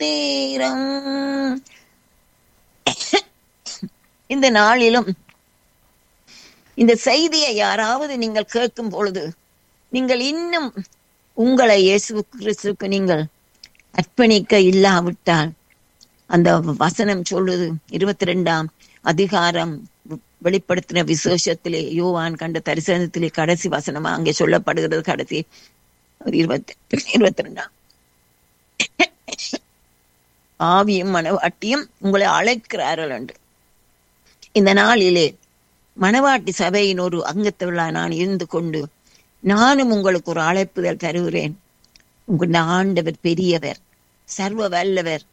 ஸ்தோத்திரம் இந்த நாளிலும் இந்த செய்தியை யாராவது நீங்கள் கேட்கும் பொழுது நீங்கள் இன்னும் உங்களை இயேசு கிறிஸ்துக்கு நீங்கள் அர்ப்பணிக்க இல்லாவிட்டால் அந்த வசனம் சொல்லுது இருபத்தி ரெண்டாம் அதிகாரம் வெளிப்படுத்தின விசேஷத்திலே யோவான் கண்ட தரிசனத்திலே கடைசி வசனமா அங்கே சொல்லப்படுகிறது கடைசி இருபத்தி இருபத்தி ரெண்டாம் ஆவியும் மனவாட்டியும் உங்களை அழைக்கிறார்கள் என்று இந்த நாளிலே மணவாட்டி சபையின் ஒரு அங்கத்தவளா நான் இருந்து கொண்டு நானும் உங்களுக்கு ஒரு அழைப்புதல் தருகிறேன் உங்கள் ஆண்டவர் பெரியவர் சர்வ வல்லவர்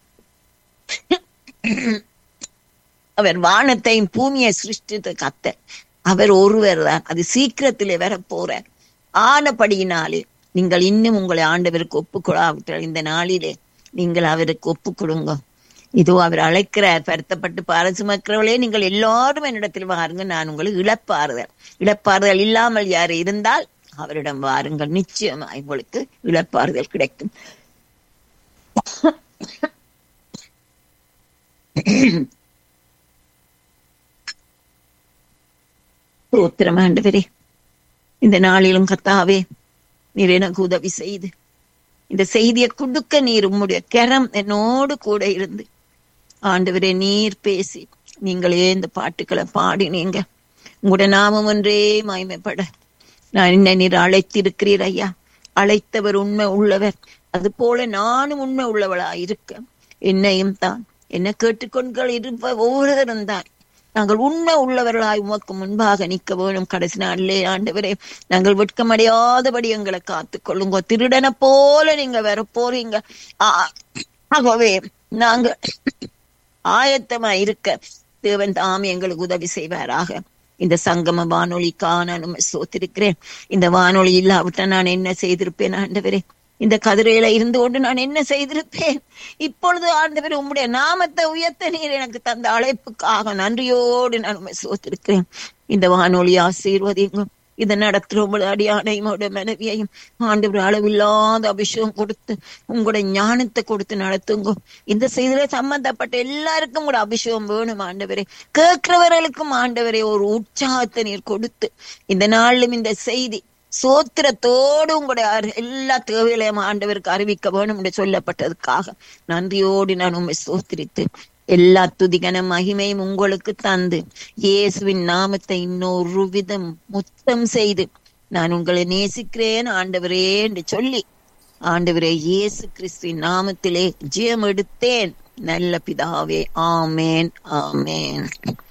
அவர் வானத்தையும் பூமியை சிருஷ்டித்த கத்த அவர் ஒருவர் தான் அது சீக்கிரத்திலே வர போறார் ஆனபடியினாலே நீங்கள் இன்னும் உங்களை ஆண்டவருக்கு ஒப்புக்கொள்ளாவிட்டால் இந்த நாளிலே நீங்கள் அவருக்கு ஒப்பு கொடுங்க இதோ அவர் அழைக்கிறார் பருத்தப்பட்டு பார சுமக்கிறவளே நீங்கள் எல்லாரும் என்னிடத்தில் வாருங்க நான் உங்களை இழப்பாறுதல் இழப்பாறுதல் இல்லாமல் யார் இருந்தால் அவரிடம் வாருங்கள் நிச்சயமா உங்களுக்கு இழப்பாறுதல் கிடைக்கும் சோத்திரம் ஆண்டவரே இந்த நாளிலும் கத்தாவே நீர் எனக்கு உதவி செய்து இந்த செய்தியை கொடுக்க நீர் உம்முடைய கரம் என்னோடு கூட இருந்து ஆண்டவரே நீர் பேசி நீங்களே இந்த பாட்டுக்களை பாடினீங்க உங்களுடைய நாமம் ஒன்றே மயமைப்பட நான் என்ன நீர் அழைத்திருக்கிறீர் ஐயா அழைத்தவர் உண்மை உள்ளவர் அது போல நானும் உண்மை உள்ளவளா இருக்க என்னையும் தான் என்ன கேட்டுக்கொண்கள் இருப்ப ஒவ்வொருவரும் தான் நாங்கள் உண்மை உள்ளவர்களாய் உமக்கு முன்பாக நிற்க வேணும் கடைசி நாளிலே ஆண்டவரே நாங்கள் வெட்கமடையாதபடி எங்களை காத்து கொள்ளுங்க திருடனை போல நீங்க வர போறீங்க ஆகவே நாங்க ஆயத்தமா இருக்க தேவன் தாம் எங்களுக்கு உதவி செய்வாராக இந்த சங்கம வானொலிக்கான நம்ம சோத்திருக்கிறேன் இந்த வானொலி இல்லாவிட்ட நான் என்ன செய்திருப்பேன் ஆண்டவரே இந்த கதிரையில இருந்து கொண்டு நான் என்ன செய்திருப்பேன் இப்பொழுது ஆண்டவர் உம்முடைய நாமத்தை உயர்த்த நீர் எனக்கு தந்த அழைப்புக்காக நன்றியோடு நான் உண்மை சோத்திருக்கிறேன் இந்த வானொலி ஆசீர்வதிங்க இதை நடத்துற அடியானையும் மனைவியையும் ஆண்டவர் அளவில்லாத அபிஷேகம் கொடுத்து உங்களுடைய ஞானத்தை கொடுத்து நடத்துங்க இந்த செய்தியில சம்பந்தப்பட்ட எல்லாருக்கும் கூட அபிஷேகம் வேணும் ஆண்டவரே கேட்கிறவர்களுக்கும் ஆண்டவரே ஒரு உற்சாகத்தை நீர் கொடுத்து இந்த நாளிலும் இந்த செய்தி சோத்திரத்தோடு உங்களுடைய எல்லா தேவைகளையும் ஆண்டவருக்கு அறிவிக்க வேணும் என்று சொல்லப்பட்டதுக்காக நன்றியோடு நான் உண்மை சோத்திரித்து எல்லா துதிகன மகிமையும் உங்களுக்கு தந்து இயேசுவின் நாமத்தை இன்னொரு விதம் முத்தம் செய்து நான் உங்களை நேசிக்கிறேன் ஆண்டவரே என்று சொல்லி ஆண்டவரே இயேசு கிறிஸ்துவின் நாமத்திலே ஜெயம் எடுத்தேன் நல்ல பிதாவே ஆமேன் ஆமேன்